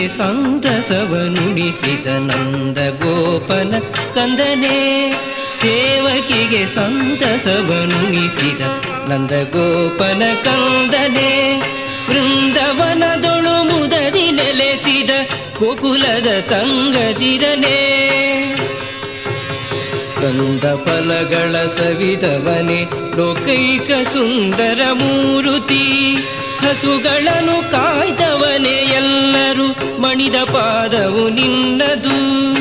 ದೇವಕಿಗೆ ಸಂತಸವ ನುಡಿಸಿದ ನಂದ ಗೋಪನ ಕಂದನೆ ದೇವಕಿಗೆ ಸಂತಸವ ನುಡಿಸಿದ ನಂದ ಗೋಪನ ಕಂದನೆ ವೃಂದವನದೊಳು ಮುದದಿ ನೆಲೆಸಿದ ಗೋಕುಲದ ತಂಗದಿರನೆ ಕಂದ ಫಲಗಳ ಸವಿದವನೆ ಲೋಕೈಕ ಸುಂದರ ಮೂರುತಿ ಹಸುಗಳನ್ನು ಕಾಯ್ದವನೇ ಎಲ್ಲರೂ ಮಣಿದ ಪಾದವು ನಿನ್ನದು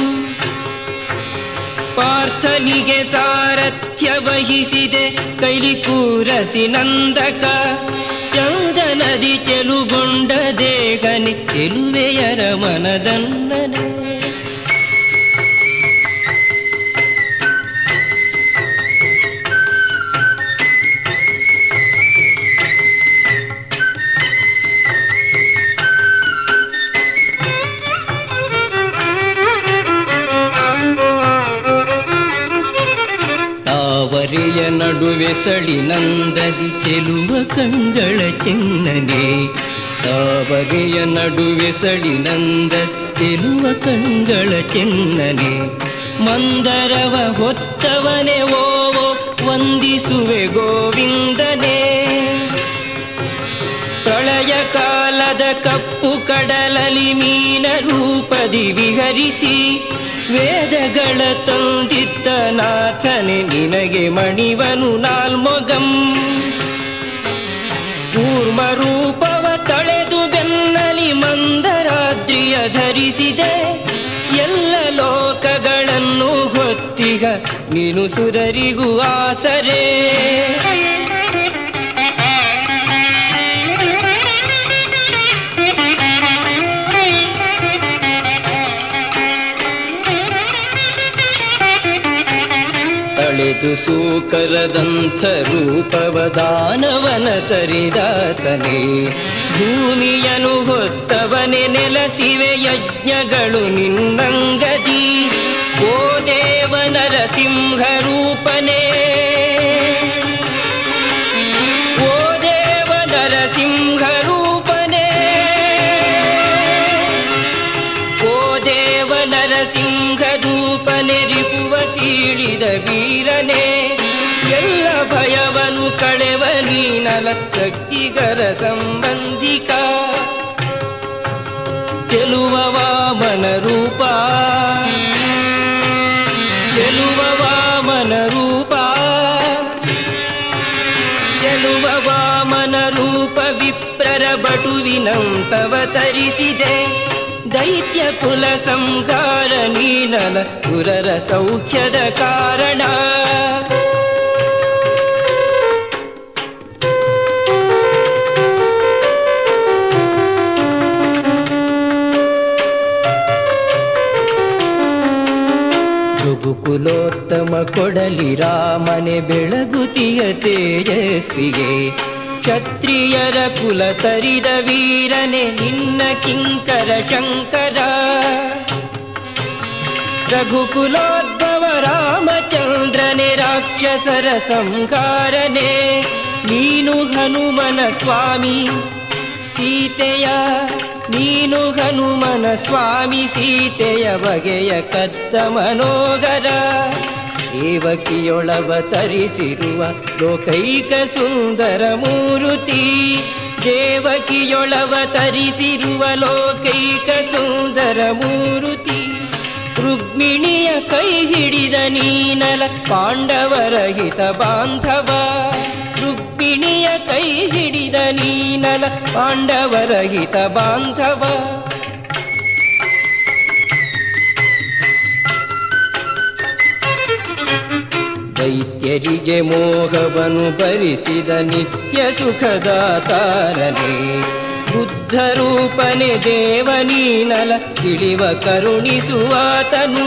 ಪಾರ್ಥನಿಗೆ ಸಾರಥ್ಯ ವಹಿಸಿದೆ ಕೈಲಿ ಕೂರಸಿ ನಂದಕ ಚಂದನದಿ ಚೆಲುಗೊಂಡ ದೇಹನೆ ಚೆಲುವೆಯರ ಮನದನ್ನನೆ ತಾವರೆಯ ನಡುವೆ ಸಳಿ ನಂದದಿ ಚೆಲುವ ಕಂಗಳ ಚೆನ್ನನೆ ತಾವರೆಯ ನಡುವೆ ಸಳಿ ನಂದ ಚೆಲುವ ಕಂಗಳ ಚೆನ್ನನೆ ಮಂದರವ ಹೊತ್ತವನೆ ಓವೋ ವಂದಿಸುವೆ ಗೋವಿಂದನೇ ಪ್ರಳಯ ಕಾಲದ ಕಪ್ಪು ಕಡಲಲಿ ಮೀನ ರೂಪದಿ ವಿಹರಿಸಿ ವೇದಗಳ ತಂದಿದ್ದ ನಾಥನೆ ನಿನಗೆ ಮಣಿವನು ನಾಲ್ಮೊಗಂ ಕೂರ್ಮ ರೂಪವ ತಳೆದು ಬೆನ್ನಲಿ ಮಂದರಾದ್ರಿಯ ಧರಿಸಿದೆ ಎಲ್ಲ ಲೋಕಗಳನ್ನು ಹೊತ್ತಿಗ ನೀನು ಸುರರಿಗೂ ಆಸರೇ ತಳೆದು ಸೂಕರದಂಥ ರೂಪವ ದಾನವನ ತರಿದಾತನೇ ಭೂಮಿಯನು ಹೊತ್ತವನೆ ನೆಲಸಿವೆ ಯಜ್ಞಗಳು ನಿನ್ನಂಗದಿ ಓ ದೇವ ನರಸಿಂಹ ರೂಪನೇ ಓ ದೇವ ನರಸಿಂಹ ರೂಪನೇ ಓ ದೇವ ನರಸಿಂಹ ರೂಪನೆ ರಿಪುವ ಸೀಳಿದ ವೀರನೇ ಎಲ್ಲ ಭಯವನು ಕಳೆವ ನೀನಲ ಸಕ್ಕಿಗರ ಸಂಬಂಧಿಕ ಚೆಲುವ ವಾಮನ ರೂಪ ಚೆಲುವ ವಾಮನ ರೂಪ ಚೆಲುವ ವಾಮನ ರೂಪ ವಿಪ್ರರ ಬಟುವಿನಂತವ ತರಿಸಿದೆ ದೈತ್ಯ ಕುಲ ಸಂಹಾರ ನೀನಲ ಸುರರ ಸೌಖ್ಯದ ಕಾರಣ ರಘುಕುಲೋತ್ತಮ ಕೊಡಲಿ ರಾಮನೆ ಬೆಳಗುತಿಯ ತೇಜಸ್ವಿಗೆ ಕ್ಷತ್ರಿಯರ ಕುಲ ತರಿದ ವೀರನೆ ನಿನ್ನ ಕಿಂಕರ ಶಂಕರ ರಘುಕುಲೋದ್ಭವ ರಾಮಚಂದ್ರನೆ ರಾಕ್ಷಸರ ಸಂಹಾರನೆ ನೀನು ಹನುಮನ ಸ್ವಾಮಿ ಸೀತೆಯ ನೀನು ಹನುಮನ ಸ್ವಾಮಿ ಸೀತೆಯ ಬಗೆಯ ಕದ್ದ ಮನೋಗರ ದೇವಕಿಯೊಳವ ತರಿಸಿರುವ ಲೋಕೈಕ ಸುಂದರ ಮೂರುತಿ ದೇವಕಿಯೊಳವ ತರಿಸಿರುವ ಲೋಕೈಕ ಸುಂದರ ಮೂರುತಿ ರುಕ್ಮಿಣಿಯ ಕೈ ಹಿಡಿದ ನೀನಲ ಪಾಂಡವರ ಹಿತ ಬಾಂಧವ ರುಕ್ಮಿಣಿಯ ಕೈ ಹಿಡಿದ ನೀನಲ ಪಾಂಡವರ ಹಿತ ಬಾಂಧವ ದೈತ್ಯರಿಗೆ ಮೋಹವನು ಭರಿಸಿದ ನಿತ್ಯ ಸುಖದಾತಾರನೆ ಬುದ್ಧ ರೂಪನೆ ದೇವನೀನಲ ತಿಳಿವ ಕರುಣಿಸುವಾತನು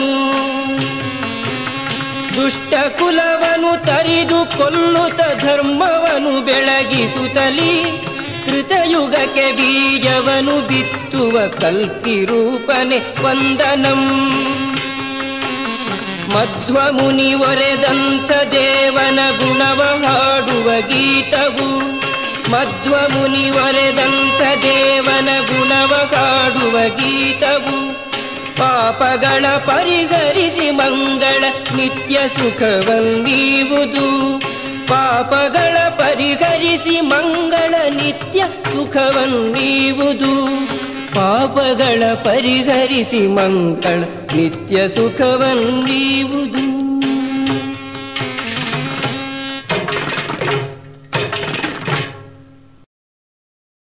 ದುಷ್ಟ ಕುಲವನು ತರಿದು ಕೊಲ್ಲುತ್ತ ಧರ್ಮವನು ಬೆಳಗಿಸುತ್ತಲಿ ಕೃತಯುಗಕ್ಕೆ ಬೀಜವನು ಬಿತ್ತುವ ಕಲ್ಕಿ ರೂಪನೆ ವಂದನಂ ಮಧ್ವ ಮುನಿ ಒರೆದಂಥ ದೇವನ ಗುಣವ ಹಾಡುವ ಗೀತವು ಮಧ್ವ ಮುನಿ ವರೆದಂತ ದೇವನ ಗುಣವ ಕಾಡುವ ಗೀತವು ಪಾಪಗಳ ಪರಿಹರಿಸಿ ಮಂಗಳ ನಿತ್ಯ ಸುಖವನ್ನೀವುದು ಪಾಪಗಳ ಪರಿಹರಿಸಿ ಮಂಗಳ ನಿತ್ಯ ಸುಖವನ್ನೀವುದು ಪಾಪಗಳ ಪರಿಹರಿಸಿ ಮಂಗಳ ನಿತ್ಯ ಸುಖವನ್ನೀವುದು